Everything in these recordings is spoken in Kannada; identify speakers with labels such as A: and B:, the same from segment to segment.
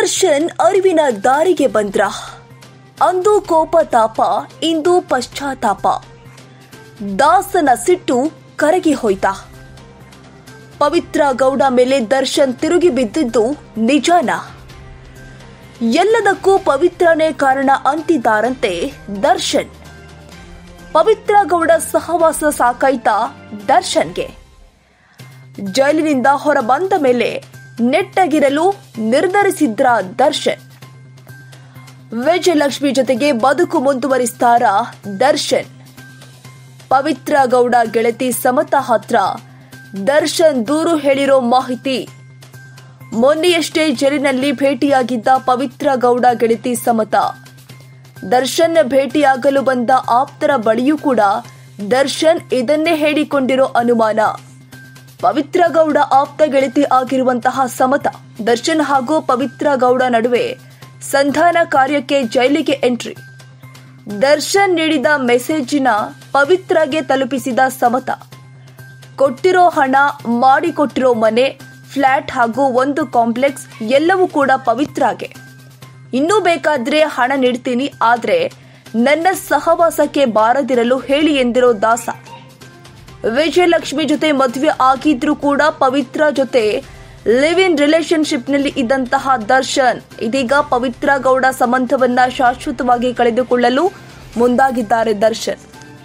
A: ದರ್ಶನ್ ಅರಿವಿನ ದಾರಿಗೆ ಬಂದ್ರ ಅಂದು ಕೋಪ ತಾಪ ಇಂದು ಪಶ್ಚಾತ್ತಾಪ ದಾಸನ ಸಿಟ್ಟು ಕರಗಿ ಹೋಯ್ತಾ ಪವಿತ್ರ ಗೌಡ ಮೇಲೆ ದರ್ಶನ್ ತಿರುಗಿ ಬಿದ್ದಿದ್ದು ನಿಜಾನ ಎಲ್ಲದಕ್ಕೂ ಪವಿತ್ರನೇ ಕಾರಣ ಅಂತಿದ್ದಾರಂತೆ ದರ್ಶನ್ ಪವಿತ್ರ ಗೌಡ ಸಹವಾಸ ಸಾಕಾಯ್ತಾ ದರ್ಶನ್ಗೆ ಜೈಲಿನಿಂದ ಹೊರ ಬಂದ ಮೇಲೆ ನೆಟ್ಟಗಿರಲು ನಿರ್ಧರಿಸಿದ್ರ ದರ್ಶನ್ ವಿಜಯಲಕ್ಷ್ಮಿ ಜೊತೆಗೆ ಬದುಕು ಮುಂದುವರಿಸ್ತಾರ ದರ್ಶನ್ ಪವಿತ್ರ ಗೌಡ ಗೆಳತಿ ಸಮತಾ ಹತ್ರ ದರ್ಶನ್ ದೂರು ಹೇಳಿರೋ ಮಾಹಿತಿ ಮೊನ್ನೆಯಷ್ಟೇ ಜೈಲಿನಲ್ಲಿ ಭೇಟಿಯಾಗಿದ್ದ ಪವಿತ್ರ ಗೌಡ ಗೆಳತಿ ಸಮತಾ ದರ್ಶನ್ ಭೇಟಿಯಾಗಲು ಬಂದ ಆಪ್ತರ ಬಳಿಯೂ ಕೂಡ ದರ್ಶನ್ ಇದನ್ನೇ ಹೇಳಿಕೊಂಡಿರೋ ಅನುಮಾನ ಪವಿತ್ರ ಗೌಡ ಆಪ್ತ ಗೆಳತಿ ಆಗಿರುವಂತಹ ಸಮತ ದರ್ಶನ್ ಹಾಗೂ ಪವಿತ್ರ ಗೌಡ ನಡುವೆ ಸಂಧಾನ ಕಾರ್ಯಕ್ಕೆ ಜೈಲಿಗೆ ಎಂಟ್ರಿ ದರ್ಶನ್ ನೀಡಿದ ಮೆಸೇಜಿನ ಪವಿತ್ರಗೆ ತಲುಪಿಸಿದ ಸಮತ ಕೊಟ್ಟಿರೋ ಹಣ ಮಾಡಿಕೊಟ್ಟಿರೋ ಮನೆ ಫ್ಲಾಟ್ ಹಾಗೂ ಒಂದು ಕಾಂಪ್ಲೆಕ್ಸ್ ಎಲ್ಲವೂ ಕೂಡ ಪವಿತ್ರಾಗೆ ಇನ್ನೂ ಬೇಕಾದ್ರೆ ಹಣ ನೀಡ್ತೀನಿ ಆದ್ರೆ ನನ್ನ ಸಹವಾಸಕ್ಕೆ ಬಾರದಿರಲು ಹೇಳಿ ಎಂದಿರೋ ದಾಸ ವಿಜಯಲಕ್ಷ್ಮಿ ಜೊತೆ ಮದುವೆ ಆಗಿದ್ರೂ ಕೂಡ ಪವಿತ್ರ ಜೊತೆ ಲಿವ್ ಇನ್ ರಿಲೇಶನ್ಶಿಪ್ನಲ್ಲಿ ಇದ್ದಂತಹ ದರ್ಶನ್ ಇದೀಗ ಪವಿತ್ರ ಗೌಡ ಸಂಬಂಧವನ್ನ ಶಾಶ್ವತವಾಗಿ ಕಳೆದುಕೊಳ್ಳಲು ಮುಂದಾಗಿದ್ದಾರೆ ದರ್ಶನ್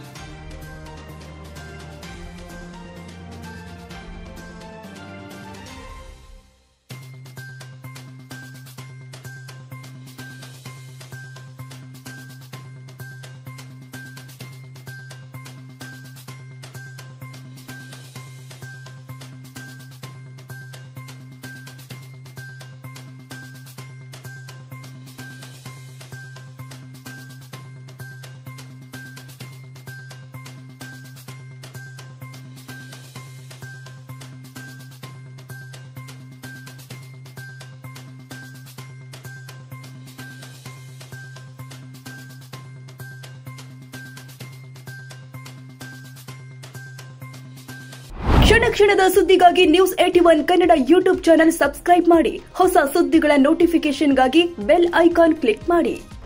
A: ಕ್ಷಣ ಕ್ಷಣದ ಸುದ್ದಿಗಾಗಿ ನ್ಯೂಸ್ ಏಟಿ ಒನ್ ಕನ್ನಡ ಯೂಟ್ಯೂಬ್ ಚಾನೆಲ್ ಸಬ್ಸ್ಕ್ರೈಬ್ ಮಾಡಿ ಹೊಸ ಸುದ್ದಿಗಳ ನೋಟಿಫಿಕೇಶನ್ಗಾಗಿ ಬೆಲ್ ಐಕಾನ್ ಕ್ಲಿಕ್ ಮಾಡಿ